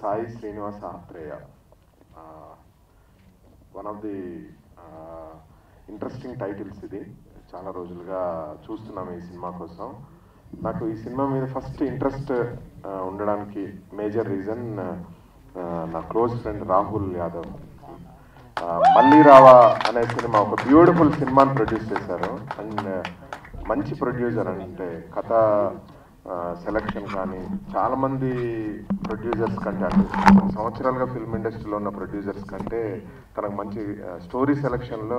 Sai Srinivasa Athreya one of the interesting titles ఇది చాలా రోజులుగా చూస్తున్నాం ఈ సినిమా కోసం నాకు ఈ సినిమా మీద ఫస్ట్ ఇంట్రెస్ట్ ఉండడానికి మేజర్ రీజన్ నా క్లోజ్ ఫ్రెండ్ రాహుల్ యాదవ్ ఆ, మళ్ళీ రావా అనే సినిమా ఒక బ్యూటిఫుల్ సినిమాని ప్రొడ్యూస్ చేశారు అండ్ మంచి ప్రొడ్యూసర్ అంటే కథ సెలక్షన్ కానీ చాలా మంది ప్రొడ్యూసర్స్ కంటే అంటే కొన్ని సంవత్సరాలుగా ఫిల్మ్ ఇండస్ట్రీలో ఉన్న ప్రొడ్యూసర్స్ కంటే తనకు మంచి స్టోరీ సెలక్షన్లో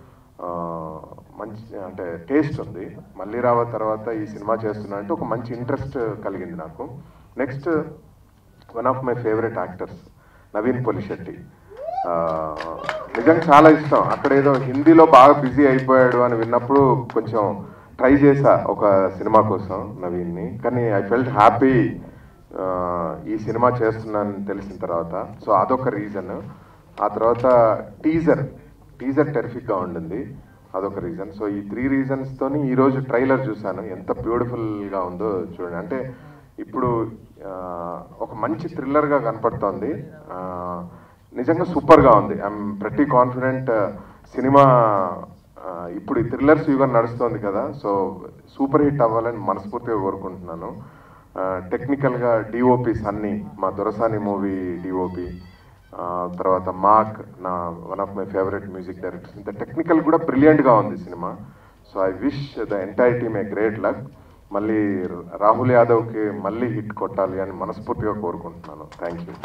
మంచి అంటే టేస్ట్ ఉంది మళ్ళీ రావ తర్వాత ఈ సినిమా చేస్తున్నా అంటే ఒక మంచి ఇంట్రెస్ట్ కలిగింది నాకు next one of my favourite actors Naveen Polishetty ఆ, నిజంగా చాలా ఇష్టం అక్కడ ఏదో హిందీలో బాగా బిజీ అయిపోయాడు అని విన్నప్పుడు కొంచెం ట్రై చేశా ఒక సినిమా కోసం నవీన్ని కానీ ఐ ఫెల్ట్ హ్యాపీ ఈ సినిమా చేస్తున్నానని తెలిసిన తర్వాత సో అదొక రీజన్ ఆ తర్వాత టీజర్ టీజర్ టెరిఫిక్గా ఉండింది అదొక రీజన్ సో ఈ త్రీ రీజన్స్తోని ఈరోజు ట్రైలర్ చూశాను ఎంత బ్యూటిఫుల్గా ఉందో చూడండి అంటే ఇప్పుడు ఆ, ఒక మంచి థ్రిల్లర్గా కనపడుతోంది ఆ, నిజంగా సూపర్గా ఉంది ఐఎమ్ ప్రతి కాన్ఫిడెంట్ సినిమా ఆ, ఇప్పుడు ఈ థ్రిల్లర్స్ యుగం నడుస్తోంది కదా సో సూపర్ హిట్ అవ్వాలని మనస్ఫూర్తిగా కోరుకుంటున్నాను టెక్నికల్గా డిఓపీస్ అన్నీ మా దొరసాని మూవీ డిఓపి తర్వాత మార్క్ నా one of my favourite music directors ఇంత టెక్నికల్ కూడా బ్రిలియంట్గా ఉంది cinema so I wish the entire team a great luck మళ్ళీ రాహుల్ యాదవ్కి మళ్ళీ హిట్ కొట్టాలి అని మనస్ఫూర్తిగా కోరుకుంటున్నాను థ్యాంక్ యూ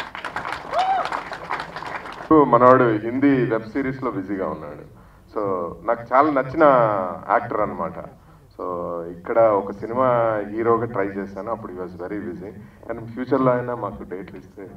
మనవాడు హిందీ వెబ్ సిరీస్లో బిజీగా ఉన్నాడు సో నాకు చాలా నచ్చిన యాక్టర్ అన్నమాట సో ఇక్కడ ఒక సినిమా హీరోగా ట్రై చేశాను అప్పుడు ఈ వాజ్ వెరీ బిజీ కానీ ఫ్యూచర్లో అయినా మాకు డేట్లు ఇస్తే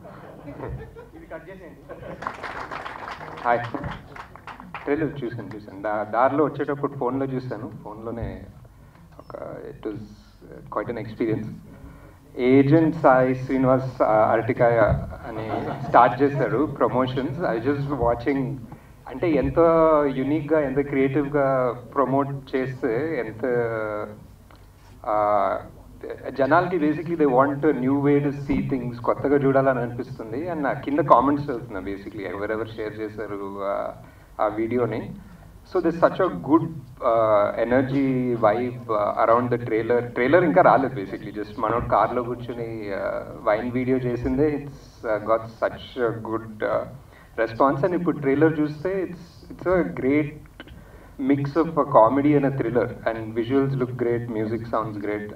హాయ్ ట్రైలర్ చూసాను చూసాను దా దారిలో వచ్చేటప్పుడు ఫోన్లో చూసాను ఫోన్లోనే ఒక it was quite an experience agent Sai Srinivas అరటికాయ అని స్టార్ట్ చేశారు ప్రమోషన్స్ ఐ జస్ట్ వాచింగ్ అంటే ఎంత యునిక్గా ఎంత క్రియేటివ్గా ప్రమోట్ చేస్తే ఎంత ఆ, జనాలకి basically they want new way to see things కొత్తగా చూడాలని అనిపిస్తుంది అండ్ నా కింద కామెంట్స్ చదువుతున్నా బేసిక్లీ ఎవరెవరు షేర్ చేశారు ఆ- ఆ వీడియోని so this such a good energy vibe around the trailer trailer ఇంకా రాలేదు బేసిక్లీ జస్ట్ మనం కార్లో కూర్చొని వైన్ వీడియో చేసిందే it's got such good response and ఇప్పుడు ట్రైలర్ చూస్తే it's it's a great mix of comedy and thriller and visuals look great music sounds great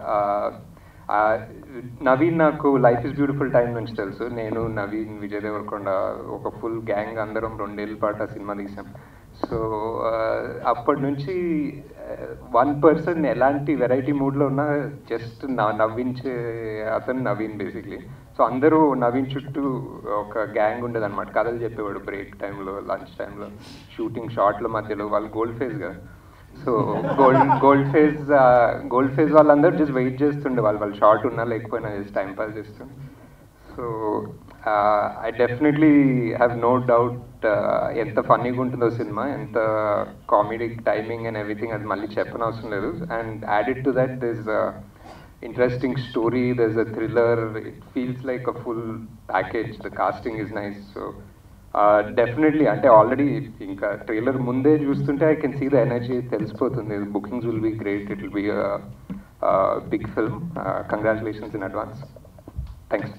Naveen నాకు life is beautiful time నుంచి తెలుసు నేను నవీన్ విజయ్ దేవరకొండ ఒక ఫుల్ గ్యాంగ్ అందరం రెండేళ్ళ పాటు ఆ సినిమా తీసాం సో అప్పటి నుంచి వన్ పర్సన్ ఎలాంటి వెరైటీ మూడ్లో ఉన్నా జస్ట్ నా నవ్వించే అతను నవీన్ బేసిక్లీ సో అందరూ నవీన్ చుట్టూ ఒక గ్యాంగ్ ఉండేది అనమాట కథలు చెప్పేవాడు బ్రేక్ టైంలో లంచ్ టైంలో షూటింగ్ షార్ట్ల మధ్యలో వాళ్ళు గోల్డ్ ఫేస్గా so gold gold phase gold phase వాళ్ళందరూ జస్ట్ వెయిట్ చేస్తుండే వాళ్ళు వాళ్ళు షార్ట్ ఉన్నా లేకపోయినా జస్ట్ టైం పాస్ చేస్తుండే so I definitely have no doubt ఎంత ఫన్నీగా ఉంటుందో సినిమా ఎంత కామెడీ టైమింగ్ అండ్ ఎవ్రీథింగ్ అది మళ్ళీ చెప్పనవసరం లేదు and added to that this interesting story there's a thriller it feels like a full package the casting is nice so definitely అంటే already ఇంకా ట్రైలర్ ముందే చూస్తుంటే I can see the energy తెలిసిపోతుంది bookings will be great it will be big film congratulations in advance thanks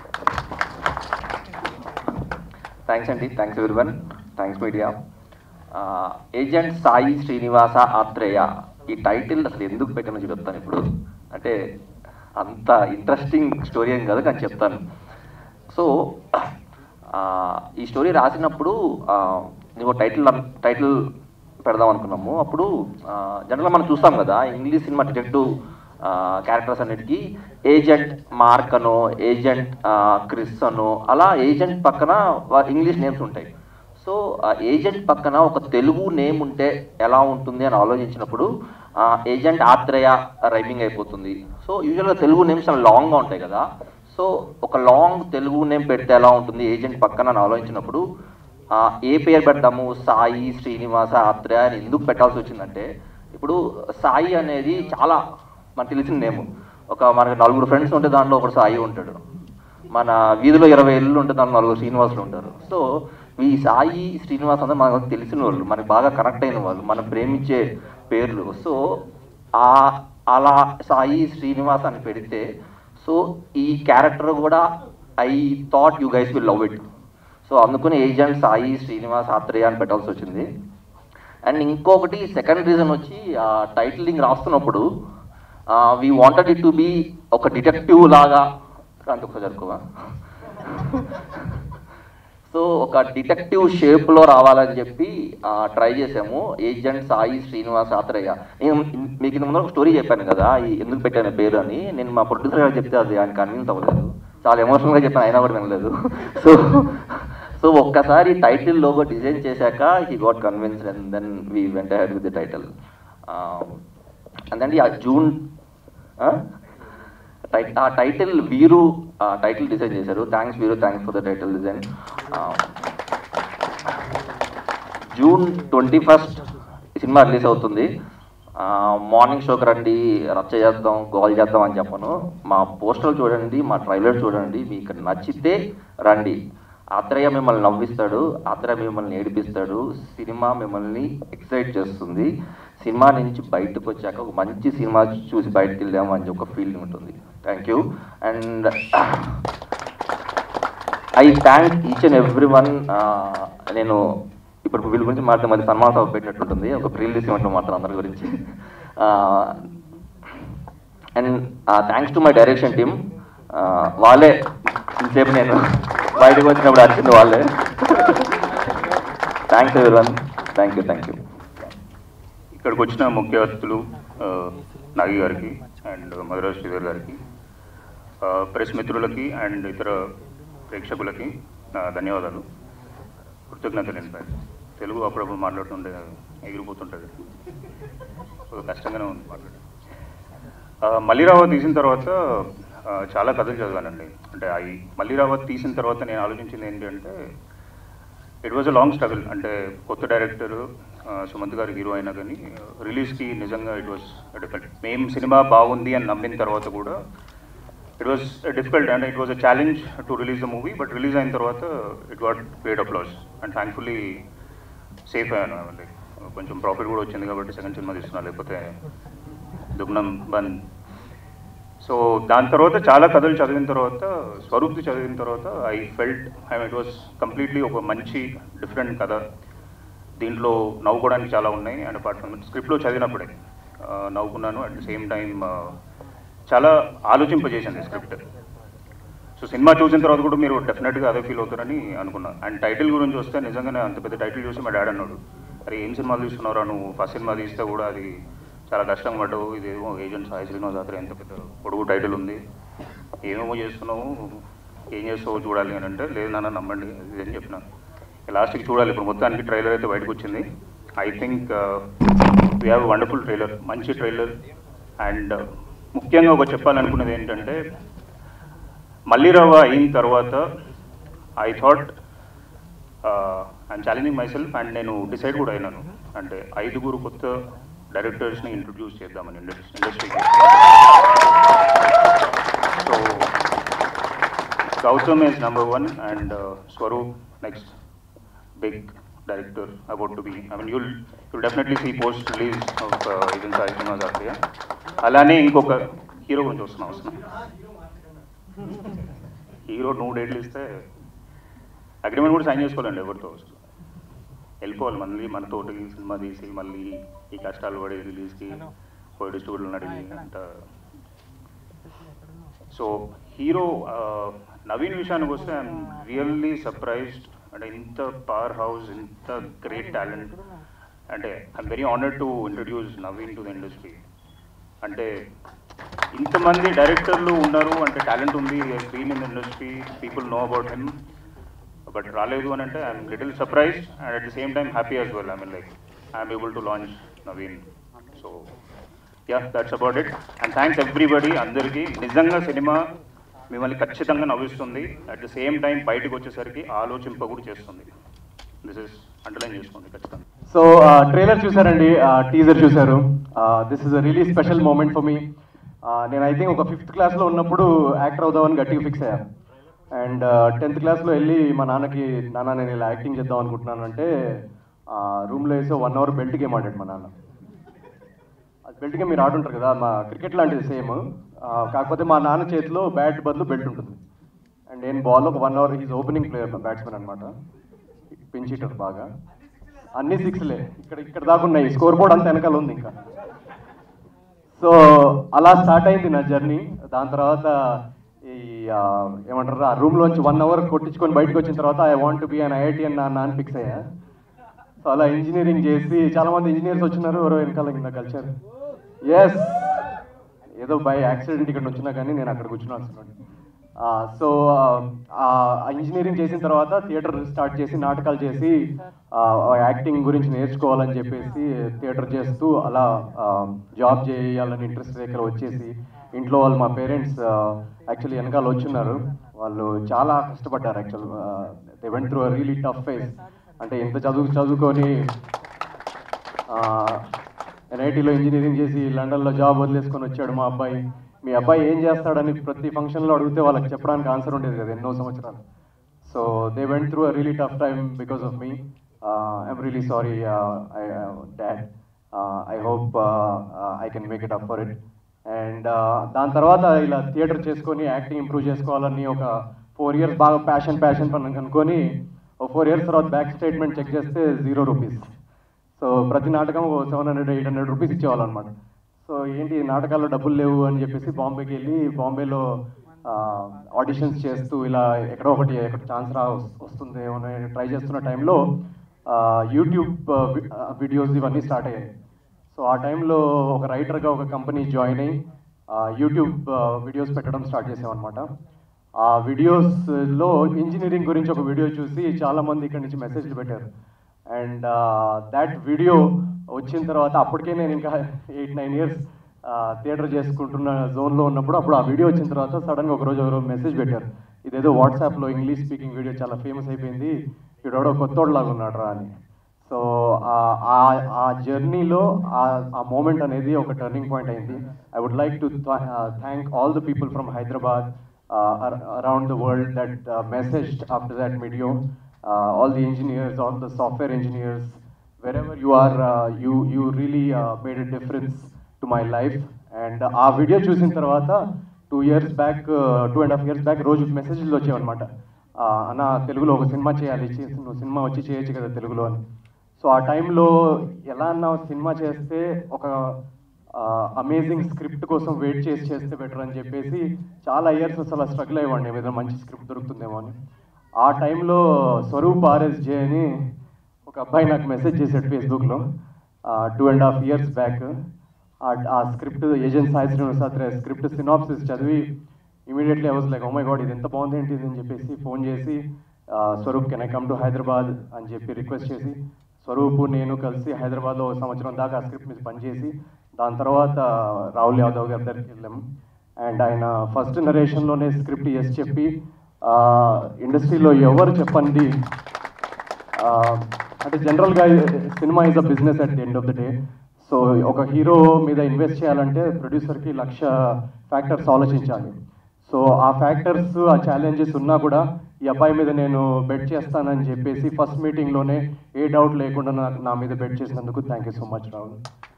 thanks అండి thanks everyone thanks media agent Sai Srinivasa Athreya ఈ title అసలు ఎందుకు పెట్టానో చెప్తాను ఇప్పుడు అంటే అంత ఇంట్రెస్టింగ్ స్టోరీ ఏం కాదు కానీ చెప్తాను సో ఆ, ఈ స్టోరీ రాసినప్పుడు ఆ, నీకు టైటిల్ టైటిల్ పెడదాం అనుకున్నాము అప్పుడు జనరల్గా మనం చూస్తాం కదా ఇంగ్లీష్ సినిమా డిటెక్టివ్ క్యారెక్టర్స్ అన్నిటికీ ఏజెంట్ మార్క్ అనో ఏజెంట్ క్రిస్ అనో అలా ఏజెంట్ పక్కన వా- ఇంగ్లీష్ నేమ్స్ ఉంటాయి సో ఆ ఏజెంట్ పక్కన ఒక తెలుగు నేమ్ ఉంటే ఎలా ఉంటుంది అని ఆలోచించినప్పుడు ఆ, ఏజెంట్ ఆత్రేయ రైమింగ్ అయిపోతుంది సో యూజువల్గా తెలుగు నేమ్స్ చాలా లాంగ్గా ఉంటాయి కదా సో ఒక లాంగ్ తెలుగు నేమ్ పెడితే ఎలా ఉంటుంది ఏజెంట్ పక్కన అని ఆలోచించినప్పుడు ఆ, ఏ పేరు పెడతాము సాయి శ్రీనివాస ఆత్రేయ అని ఎందుకు పెట్టాల్సి వచ్చిందంటే ఇప్పుడు సాయి అనేది చాలా మనకు తెలిసిన నేమ్ ఒక మనకి నలుగురు ఫ్రెండ్స్ ఉంటే దాంట్లో ఒకడు సాయి ఉంటాడు మన వీధిలో ఇరవై ఇళ్ళు ఉంటే దాంట్లో నలుగురు శ్రీనివాసులు ఉంటారు సో ఈ సాయి శ్రీనివాస్ అందరూ మనకు తెలిసిన వాళ్ళు మనకి బాగా కనెక్ట్ అయిన వాళ్ళు మనం ప్రేమించే పేర్లు సో ఆ అలా సాయి శ్రీనివాస్ అని పెడితే సో ఈ క్యారెక్టర్ కూడా I thought you guys will love it so అందుకని ఏజెంట్ సాయి శ్రీనివాస్ ఆత్రేయ అని పెట్టాల్సి వచ్చింది అండ్ ఇంకొకటి సెకండ్ రీజన్ వచ్చి ఆ టైటిలింగ్ రాస్తున్నప్పుడు we wanted it to be ఒక డిటెక్టివ్ లాగా అంత ఒకసారి జరుపుకోవా సో ఒక డిటెక్టివ్ షేప్లో రావాలని చెప్పి ట్రై చేసాము ఏజెంట్ సాయి శ్రీనివాస్ ఆత్రేయ నేను మీకు ఇంత ముందు ఒక స్టోరీ చెప్పాను కదా ఈ ఎందుకు పెట్టాను పేరు అని నేను మా ప్రొడ్యూసర్ గారు చెప్తే అది ఆయన కన్విన్స్ అవ్వలేదు చాలా ఎమోషనల్గా చెప్పాను అయినా కూడా వినలేదు సో సో ఒక్కసారి టైటిల్ లోగో డిజైన్ చేశాక he got convince and then we went ahead with the title అందండి ఆ జూన్ టై- ఆ టైటిల్ వీరు ఆ టైటిల్ డిజైన్ చేశారు thanks Veeru thanks for the title design June twenty first cinema release అవుతుంది morning షోకి రండి రచ్చ చేద్దాం గోల్ చేద్దాం అని చెప్పను మా పోస్టర్లు చూడండి మా ట్రైలర్ చూడండి మీకు నచ్చితే రండి ఆత్రేయ మిమ్మల్ని నవ్విస్తాడు ఆత్రేయ మిమ్మల్ని ఏడిపిస్తాడు సినిమా మిమ్మల్ని ఎక్సైట్ చేస్తుంది సినిమా నుంచి బయటకు వచ్చాక ఒక మంచి సినిమా చూసి బయటకు వెళ్ళాము అని ఒక ఫీలింగ్ ఉంటుంది thank you and I thank each and every one నేను ఇప్పుడు వీళ్ళ గురించి మాట్లాడితే మళ్ళీ సన్మాన సభ పెట్టినట్టుంటుంది ఒక ప్రీ రిలీజ్ ఇవ్వటం మాత్రం అందరి గురించి and thanks to my direction team వాళ్ళే ఇంతసేపు నేను బయటకు వచ్చినప్పుడు అరిచింది వాళ్ళే thanks everyone thank you thank you ఇక్కడికి వచ్చిన ముఖ్య అతిథులు ఆ, నాగి గారికి అండ్ మధురా శ్రీధర్ గారికి ఆ, ప్రెస్ మిత్రులకి అండ్ ఇతర ప్రేక్షకులకి నా ధన్యవాదాలు కృతజ్ఞతలు ఇన్పై తెలుగు అప్పుడప్పుడు మాట్లాడుతుంటే ఎగిరిపోతుంటుంది కొద్దిగా కష్టంగానే ఉంది మాట్లాడడం ఆ, మల్లిరావ తీసిన తర్వాత ఆ, చాలా కథలు చదివానండి అంటే అవి మల్లిరావ తీసిన తర్వాత నేను ఆలోచించింది ఏంటంటే it was a long struggle అంటే కొత్త డైరెక్టర్ సుమంత్ గారు హీరో అయినా కానీ రిలీజ్కి నిజంగా ఇట్ వాస్ డిఫికల్ట్ మేము సినిమా బాగుంది అని నమ్మిన తర్వాత కూడా it was difficult and it was a challenge to release the movie but release అయిన తర్వాత it got great applause and thankfully safe అయ్యాను like, కొంచెం ప్రాఫిట్ కూడా వచ్చింది కాబట్టి సెకండ్ సినిమా తీసుకున్నా లేకపోతే దుగ్నం బంద్ సో దాని తర్వాత చాలా కథలు చదివిన తర్వాత స్వరూప్ది చదివిన తర్వాత I felt I it was completely ఒక మంచి డిఫరెంట్ కథ దీంట్లో నవ్వుకోవడానికి చాలా ఉన్నాయి అండ్ అపార్ట్ ఫ్రమ్ స్క్రిప్ట్లో చదివినప్పుడే ఆ, నవ్వుకున్నాను అట్ ద సేమ్ టైం చాలా ఆలోచింపజేసింది స్క్రిప్ట్ సో సినిమా చూసిన తర్వాత కూడా మీరు డెఫినెట్గా అదే ఫీల్ అవుతారని అనుకున్నా అండ్ టైటిల్ గురించి వస్తే నిజంగానే అంత పెద్ద టైటిల్ చూసి మా డాడీ అన్నాడు అరే ఏం సినిమాలు తీస్తున్నారా నువ్వు ఫస్ట్ సినిమా తీస్తే కూడా అది చాలా కష్టం పడ్డావు ఇదేమో ఏజెంట్ సాయి శ్రీనివాస్ అతను ఎంత పెద్ద పొడుగు టైటిల్ ఉంది ఏమేమో చేస్తున్నావు ఏం చేస్తావో చూడాలి అని అంటే లేదు నాన్న నమ్మండి ఇది అని చెప్పిన లాస్ట్కి చూడాలి ఇప్పుడు మొత్తానికి ట్రైలర్ అయితే బయటకు వచ్చింది I think we have wonderful trailer మంచి ట్రైలర్ అండ్ ముఖ్యంగా ఒక చెప్పాలనుకున్నది ఏంటంటే మల్లిరావ అయిన తర్వాత I thought I'm challenging myself and నేను డిసైడ్ కూడా అయినాను అంటే ఐదుగురు కొత్త డైరెక్టర్స్ని ఇంట్రడ్యూస్ చేద్దామని ఇండస్ట్రీ ఇండస్ట్రీకి so Gautam is number one and uh, Swaroop next big director about to be. I mean, you'll you'll definitely see post release of uh, Agent Sai Srinivas Atriya. అలానే ఇంకొక హీరో గురించి వస్తున్నాం వస్తున్నాం హీరో నువ్వు డేట్లు ఇస్తే అగ్రిమెంట్ కూడా సైన్ చేసుకోవాలండి ఎవరితో వెళ్ళిపోవాలి మళ్ళీ మనతోటి సినిమా తీసి మళ్ళీ ఈ కష్టాలు పడి రిలీజ్కి పోయి డిస్ట్రిబ్యూటర్లను అడిగి అంత సో హీరో నవీన్ విషయానికి వస్తే ఐఎమ్ రియల్లీ సర్ప్రైజ్డ్ అంటే ఇంత పవర్ హౌస్ ఇంత గ్రేట్ టాలెంట్ అంటే I'm very honoured to introduce Naveen to the industry అంటే ఇంతమంది డైరెక్టర్లు ఉన్నారు అంటే టాలెంట్ ఉంది screen in industry people know about him but రాలేదు అని అంటే I'm little surprised and at the same time happy as well I mean like I'm able to launch Naveen so yeah that's about it and thanks everybody అందరికీ నిజంగా cinema మిమ్మల్ని ఖచ్చితంగా నవ్విస్తుంది at the same time బయటకు వచ్చేసరికి ఆలోచింప కూడా చేస్తుంది this is underline చేసుకోండి ఖచ్చితంగా సో ట్రైలర్ చూసారండి టీజర్ చూసారు this is a really special moment for me నేను ఐ థింక్ ఒక ఫిఫ్త్ క్లాస్లో ఉన్నప్పుడు యాక్టర్ అవుదామని గట్టిగా ఫిక్స్ అయ్యాను అండ్ టెన్త్ క్లాస్లో వెళ్ళి మా నాన్నకి నాన్న నేను ఇలా యాక్టింగ్ చేద్దాం అనుకుంటున్నాను అంటే రూమ్లో వేసి వన్ అవర్ బెల్ట్ గేమ్ ఆడాడు మా నాన్న అది బెల్ట్ గేమ్ మీరు ఆడుంటారు కదా మా క్రికెట్ లాంటిది సేమ్ కాకపోతే మా నాన్న చేతిలో బ్యాట్ బదులు బెల్ట్ ఉంటుంది అండ్ నేను బాల్ ఒక one hour is opening player batsmen అనమాట పెంచిటర్ బాగా అన్ని సిక్స్లే ఇక్కడ ఇక్కడ దాకా ఉన్నాయి స్కోర్ బోర్డ్ అంతా వెనకాల ఉంది ఇంకా సో అలా స్టార్ట్ అయింది నా జర్నీ దాని తర్వాత ఈ ఆ, ఏమంటారు ఆ రూమ్లోంచి వన్ అవర్ కొట్టించుకొని బయటకు వచ్చిన తర్వాత I want be an IIT అని నా అని ఫిక్స్ అయ్యా సో అలా ఇంజనీరింగ్ చేసి చాలా మంది ఇంజనీర్స్ వచ్చినారు ఎవరో వెనకాల కింద కల్చర్ ఎస్ ఏదో బై యాక్సిడెంట్ ఇక్కడ వచ్చినా కానీ నేను అక్కడ కూర్చున్నాను సో ఇంజనీరింగ్ చేసిన తర్వాత థియేటర్ స్టార్ట్ చేసి నాటకాలు చేసి యాక్టింగ్ గురించి నేర్చుకోవాలని చెప్పేసి థియేటర్ చేస్తూ అలా జాబ్ చేయాలని ఇంట్రెస్ట్ దగ్గర వచ్చేసి ఇంట్లో వాళ్ళు మా పేరెంట్స్ యాక్చువల్లీ వెనకాల వచ్చున్నారు వాళ్ళు చాలా కష్టపడ్డారు actual they went through really tough phase అంటే ఇంత చదువు చదువుకొని ఎన్ఐటీలో ఇంజనీరింగ్ చేసి లండన్లో జాబ్ వదిలేసుకొని వచ్చాడు మా అబ్బాయి మీ అబ్బాయి ఏం చేస్తాడని ప్రతి ఫంక్షన్లో అడిగితే వాళ్ళకి చెప్పడానికి ఆన్సర్ ఉండేది కదా ఎన్నో సంవత్సరాలు so they went through a really tough time because of me I'm really sorry dad I hope I can make it up for it and దాని తర్వాత ఇలా థియేటర్ చేసుకొని యాక్టింగ్ ఇంప్రూవ్ చేసుకోవాలని ఒక ఫోర్ ఇయర్స్ బాగా ప్యాషన్ ప్యాషన్ పని అనుకొని ఒక ఫోర్ ఇయర్స్ తర్వాత బ్యాక్ స్టేట్మెంట్ చెక్ చేస్తే జీరో రూపీస్ సో ప్రతి నాటకం ఒక seven hundred eight hundred rupees ఇచ్చేవాళ్ళు అనమాట సో ఏంటి నాటకాల్లో డబ్బులు లేవు అని చెప్పేసి బాంబేకి వెళ్ళి బాంబేలో ఆడిషన్స్ చేస్తూ ఇలా ఎక్కడో ఒకటి ఎక్కడ ఛాన్స్ రా వస్తుంది అని ట్రై చేస్తున్న టైంలో యూట్యూబ్ వీడియోస్ ఇవన్నీ స్టార్ట్ అయ్యాయి సో ఆ టైంలో ఒక రైటర్గా ఒక కంపెనీ జాయిన్ అయ్యి యూట్యూబ్ వీడియోస్ పెట్టడం స్టార్ట్ చేసామన్నమాట ఆ వీడియోస్లో ఇంజనీరింగ్ గురించి ఒక వీడియో చూసి చాలామంది ఇక్కడి నుంచి మెసేజ్లు పెట్టారు అండ్ దాట్ వీడియో వచ్చిన తర్వాత అప్పటికే నేను ఇంకా ఎయిట్ నైన్ ఇయర్స్ థియేటర్ చేసుకుంటున్న జోన్లో ఉన్నప్పుడు అప్పుడు ఆ వీడియో వచ్చిన తర్వాత సడన్గా ఒకరోజు ఎవరో మెసేజ్ పెట్టారు ఇదేదో వాట్సాప్లో ఇంగ్లీష్ స్పీకింగ్ వీడియో చాలా ఫేమస్ అయిపోయింది వీడెవడో కొత్తోడులాగా ఉన్నాడు రా అని సో ఆ జర్నీలో ఆ మూమెంట్ అనేది ఒక టర్నింగ్ పాయింట్ అయింది I would like to thank all the people from Hyderabad around the world that message after that video all the engineers all the software engineers wherever you are, uh, you you really uh, made a difference to my life. And ఆ video చూసిన తర్వాత two years back two and half years back రోజు మెసేజ్లు వచ్చాయన్నమాట అన్న తెలుగులో ఒక cinema చేయాలి చేసి నువ్వు సినిమా వచ్చి చేయొచ్చు కదా తెలుగులో అని సో ఆ టైంలో ఎలా అన్న సినిమా చేస్తే ఒక అమేజింగ్ స్క్రిప్ట్ కోసం వెయిట్ చేసి చేస్తే బెటర్ అని చెప్పేసి చాలా ఇయర్స్ అసలు స్ట్రగుల్ అయ్యేవాడిని ఏదైనా మంచి స్క్రిప్ట్ దొరుకుతుందేమో అని ఆ టైంలో స్వరూప్ ఆర్ఎస్జే అని ఒక అబ్బాయి నాకు మెసేజ్ చేశాడు ఫేస్బుక్లో two and half years back ఆ script agent Sai Srinivasa Athreya script synopsis చదివి immediately I was like my God ఇది ఎంత బాగుంది ఏంటి ఇది అని చెప్పేసి ఫోన్ చేసి Swaroop can I come to Hyderabad అని చెప్పి రిక్వెస్ట్ చేసి స్వరూప్ నేను కలిసి హైదరాబాద్లో ఒక సంవత్సరం దాకా ఆ స్క్రిప్ట్ మీద పనిచేసి దాని తర్వాత రాహుల్ యాదవ్ గారి దగ్గరికి వెళ్ళాము అండ్ ఆయన ఫస్ట్ నరేషన్లోనే స్క్రిప్ట్ ఎస్ చెప్పి ఇండస్ట్రీలో ఎవరు చెప్పండి ఆ, అంటే జనరల్గా cinema is a business at the end of the day so ఒక హీరో మీద ఇన్వెస్ట్ చేయాలంటే ప్రొడ్యూసర్కి లక్ష ఫ్యాక్టర్స్ ఆలోచించాలి సో ఆ ఫ్యాక్టర్స్ ఆ ఛాలెంజెస్ ఉన్నా కూడా ఈ అబ్బాయి మీద నేను బెట్ చేస్తానని చెప్పేసి ఫస్ట్ మీటింగ్లోనే ఏ డౌట్ లేకుండా నా నా మీద బెట్ చేసినందుకు thank you so much Rahul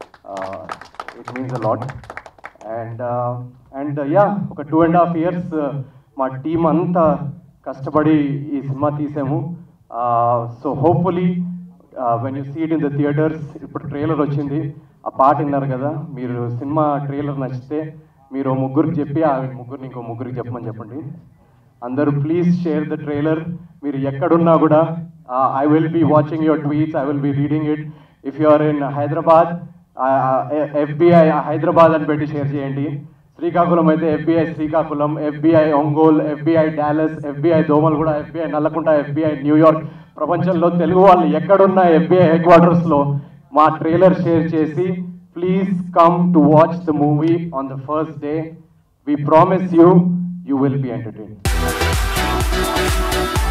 it means a lot and and yeah ఒక టూ అండ్ హాఫ్ ఇయర్స్ మా టీం అంతా కష్టపడి ఈ సినిమా తీసాము so hopefully when you seat in the theatres ఇప్పుడు ట్రైలర్ వచ్చింది ఆ పాట విన్నారు కదా మీరు సినిమా ట్రైలర్ నచ్చితే మీరు ఓ ముగ్గురికి చెప్పి ఆ ముగ్గురిని ఇంకో ముగ్గురికి చెప్పమని చెప్పండి అందరూ ప్లీజ్ షేర్ ద ట్రైలర్ మీరు ఎక్కడున్నా కూడా I will be watching your tweets I will be reading it if you are in Hyderabad FBI Hyderabad అని పెట్టి షేర్ చేయండి శ్రీకాకుళం అయితే FBI Srikakulam FBI Ongole FBI Dallas FBI Domalguda FBI Nallakunta FBI New York ప్రపంచంలో తెలుగు వాళ్ళు ఎక్కడున్న ఎఫ్బిఐ హెడ్ క్వార్టర్స్లో మా ట్రైలర్ షేర్ చేసి please come to watch the movie on the first day we promise you you will be entertain